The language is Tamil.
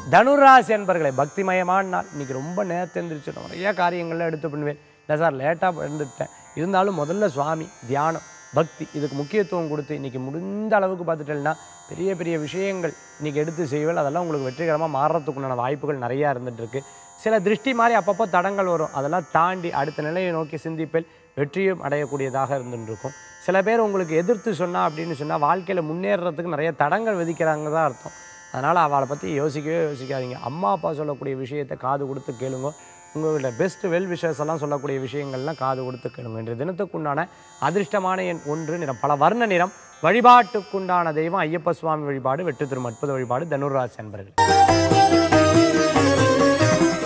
தனுராசி என்பர்களை பக்திமயமான நாள் இன்னைக்கு ரொம்ப நேரத்தை எழுந்திரிச்சிடும் நிறைய காரியங்கள்லாம் எடுத்து பண்ணுவேன் இல்லை சார் லேட்டாக எழுந்துட்டேன் இருந்தாலும் முதல்ல சுவாமி தியானம் பக்தி இதுக்கு முக்கியத்துவம் கொடுத்து இன்னைக்கு முடிந்த அளவுக்கு பார்த்துட்டேன்னா பெரிய பெரிய விஷயங்கள் இன்னைக்கு எடுத்து செய்வல் அதெல்லாம் உங்களுக்கு வெற்றிகரமாக மாறுறதுக்குண்டான வாய்ப்புகள் நிறையா இருந்துட்டு இருக்கு சில திருஷ்டி மாதிரி அப்பப்போ தடங்கள் வரும் அதெல்லாம் தாண்டி அடுத்த நிலையை நோக்கி சிந்திப்பில் வெற்றியும் அடையக்கூடியதாக இருந்துட்டு இருக்கும் சில பேர் உங்களுக்கு எதிர்த்து சொன்னா அப்படின்னு சொன்னால் வாழ்க்கையில் முன்னேறதுக்கு நிறைய தடங்கள் விதிக்கிறாங்க தான் அர்த்தம் அதனால் அவளை பற்றி யோசிக்கவே யோசிக்காதீங்க அம்மா அப்பா சொல்லக்கூடிய விஷயத்தை காது கொடுத்து கேளுங்க உங்களோட பெஸ்ட் வெல் விஷஸ் எல்லாம் சொல்லக்கூடிய விஷயங்கள்லாம் காது கொடுத்து கேளுங்க இன்றைய தினத்துக்குண்டான அதிர்ஷ்டமான எண் ஒன்று நிறம் பல வர்ண நிறம் வழிபாட்டுக்குண்டான தெய்வம் ஐயப்ப சுவாமி வழிபாடு வெற்றி திரும் அற்புத வழிபாடு தனுராசி அன்பர்கள்